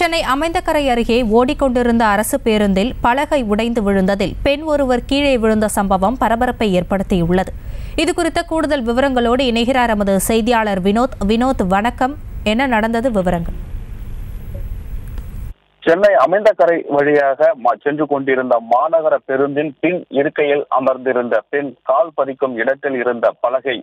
சென்னை அமைந்தகரை அருகே ஓடிக்கொண்டிருந்த அரசு பேருந்தில் பலகை உடைந்து விழுந்ததில் பெண் ஒருவர் கீழே விழுந்த சம்பவம் பரபரப்பை ஏற்படுத்தியுள்ளது இதுகுறித்த கூடுதல் விவரங்களோடு இணைகிறார் எமது செய்தியாளர் வினோத் வினோத் வணக்கம் என்ன நடந்தது விவரங்கள் சென்னை அமைந்தகரை வழியாக ம- சென்று கொண்டிருந்த மாநகர பேருந்தின் பின் இருக்கையில் அமர்ந்திருந்த பெண் கால் பதிக்கும் இடத்தில் இருந்த பலகை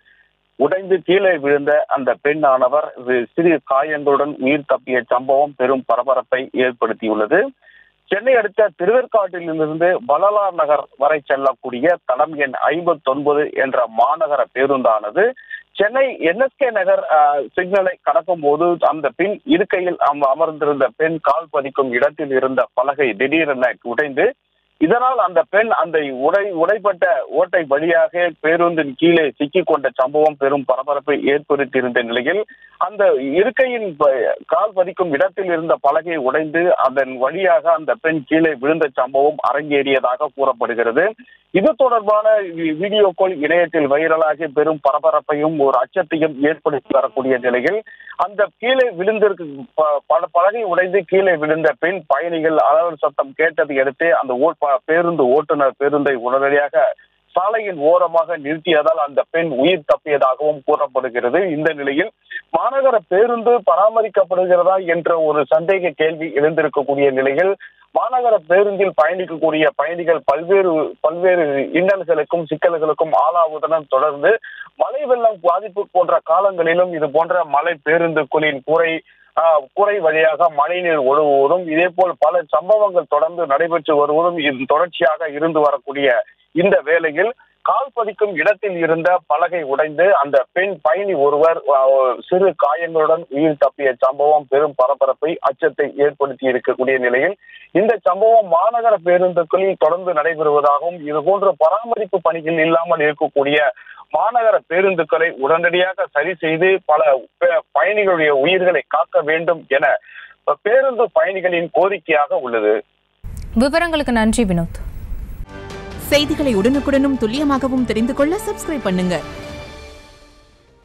உடைந்து கீழே விழுந்த அந்த பெண்ணானவர் வி- சிறிய காயங்களுடன் உயிர் தப்பிய சம்பவம் பெரும் பரபரப்பை ஏற்படுத்தியுள்ளது சென்னை அடுத்த திருவேற்காட்டிலிருந்து வள்ளலார் நகர் வரை செல்லக்கூடிய தடம் எண் ஐம்பத்தொன்பது என்ற மாநகர பேருந்தானது சென்னை என்எஸ்கே நகர் அஹ், சிக்னலை கடக்கும் போது அந்த பின் இருக்கையில் அம- அமர்ந்திருந்த பெண் கால் பதிக்கும் இடத்தில் இருந்த பலகை திடீரென உடைந்து இதனால் அந்த பெண் அந்த உடை உடைப்பட்ட ஓட்டை வழியாக பேருந்தின் கீழே சிக்கிக் கொண்ட சம்பவம் பெரும் பரபரப்பை ஏற்படுத்தியிருந்த நிலையில் அந்த இருக்கையின் ப- கால் பதிக்கும் இடத்தில் இருந்த பலகை உடைந்து அதன் வழியாக அந்த பெண் கீழே விழுந்த சம்பவம் அரங்கேறியதாக கூறப்படுகிறது இது தொடர்பான வி- வீடியோக்கள் இணையத்தில் வைரலாகி பெரும் பரபரப்பையும் ஒரு அச்சத்தையும் ஏற்படுத்தி வரக்கூடிய நிலையில் அந்த கீழே விழுந்திருக்கு ப- பல பலகை உடைந்து கீழே விழுந்த பெண் பயணிகள் அலறல் சத்தம் கேட்டதை அடுத்து அந்த ஓ- ப- பேருந்து ஓட்டுநர் பேருந்தை உடனடியாக சாலையின் ஓரமாக நிறுத்தியதால் அந்த பெண் உயிர் தப்பியதாகவும் கூறப்படுகிறது இந்த நிலையில் மாநகர பேருந்து பராமரிக்கப்படுகிறதா என்ற ஒரு சந்தேக கேள்வி எழுந்திருக்கக்கூடிய நிலையில் மாநகர பேருந்தில் பயணிக்கக்கூடிய பயணிகள் பல்வேறு பல்வேறு இன்னல்களுக்கும் சிக்கல்களுக்கும் ஆளாவதுடன் தொடர்ந்து மழை வெள்ளம் பாதிப்பு போன்ற காலங்களிலும் இது போன்ற மலை பேருந்துகளின் கூரை ஆஹ், கூரை வழியாக மழைநீர் ஒழுகுவதும் இதே போல் பல சம்பவங்கள் தொடர்ந்து நடைபெற்று வருவதும் இது தொடர்ச்சியாக இருந்து வரக்கூடிய இந்த வேளையில் கால் பதிக்கும் இடத்தில் இருந்த பலகை உடைந்து அந்த பெண் பயணி ஒருவர் ஆஹ், சிறு காயங்களுடன் உயிர் தப்பிய சம்பவம் பெரும் பரபரப்பை அச்சத்தை ஏற்படுத்தி இருக்கக்கூடிய நிலையில் இந்த சம்பவம் மாநகர பேருந்துகளில் தொடர்ந்து நடைபெறுவதாகவும் இது போன்ற பராமரிப்பு பணிகள் இல்லாமல் இருக்கக்கூடிய மாநகர பேருந்துகளை உடனடியாக சரி செய்து பல ப- பயணிகளுடைய உயிர்களை காக்க வேண்டும் என பேருந்து பயணிகளின் கோரிக்கையாக உள்ளது விவரங்களுக்கு நன்றி வினோத் செய்திகளை உடனுக்குடனும் துல்லியமாகவும் தெரிந்து கொள்ள சப்ஸ்கிரைப் பண்ணுங்க